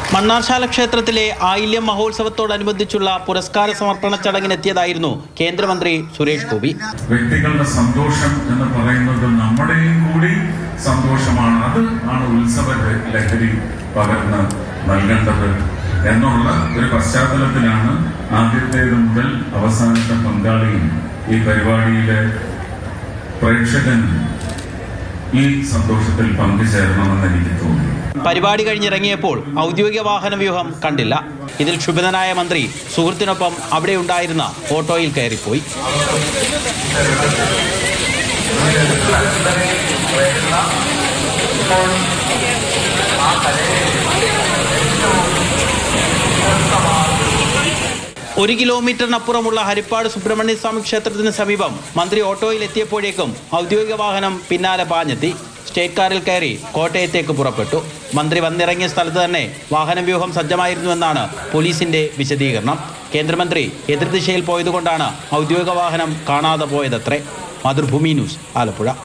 മണ്ണാർശാല ക്ഷേത്രത്തിലെ ആയില്യം മഹോത്സവത്തോടനുബന്ധിച്ചുള്ള പുരസ്കാര സമർപ്പണ ചടങ്ങിനെത്തിയതായിരുന്നു കേന്ദ്രമന്ത്രി സുരേഷ് ഗോപി വ്യക്തികളുടെ സന്തോഷം എന്ന് പറയുന്നത് നമ്മുടെയും കൂടി സന്തോഷമാണ് അത് ആണ് ഉത്സവ ലഹരി പകർന്ന് നൽകേണ്ടത് എന്നുള്ള ഒരു പശ്ചാത്തലത്തിലാണ് ആദ്യത്തേത് മുതൽ അവസാനത്തെ പങ്കാളിയും ഈ പരിപാടിയിലെ പ്രേക്ഷകനും ഈ സന്തോഷത്തിൽ പങ്കുചേരണമെന്ന് എനിക്ക് തോന്നി പരിപാടി കഴിഞ്ഞിറങ്ങിയപ്പോൾ ഔദ്യോഗിക വാഹന വ്യൂഹം കണ്ടില്ല ഇതിൽ ക്ഷുഭിതനായ മന്ത്രി സുഹൃത്തിനൊപ്പം അവിടെ ഉണ്ടായിരുന്ന ഓട്ടോയിൽ കയറിപ്പോയി ഒരു കിലോമീറ്ററിനപ്പുറമുള്ള ഹരിപ്പാട് സുബ്രഹ്മണ്യ സ്വാമി ക്ഷേത്രത്തിന് സമീപം മന്ത്രി ഓട്ടോയിൽ എത്തിയപ്പോഴേക്കും ഔദ്യോഗിക വാഹനം പിന്നാലെ പാഞ്ഞെത്തി സ്റ്റേറ്റ് കാറിൽ കയറി കോട്ടയത്തേക്ക് പുറപ്പെട്ടു മന്ത്രി വന്നിറങ്ങിയ സ്ഥലത്ത് തന്നെ വാഹന വ്യൂഹം സജ്ജമായിരുന്നുവെന്നാണ് പോലീസിന്റെ വിശദീകരണം കേന്ദ്രമന്ത്രി എതിർദിശയിൽ പോയതുകൊണ്ടാണ് ഔദ്യോഗിക വാഹനം കാണാതെ പോയതത്രേ മാതൃഭൂമി ന്യൂസ് ആലപ്പുഴ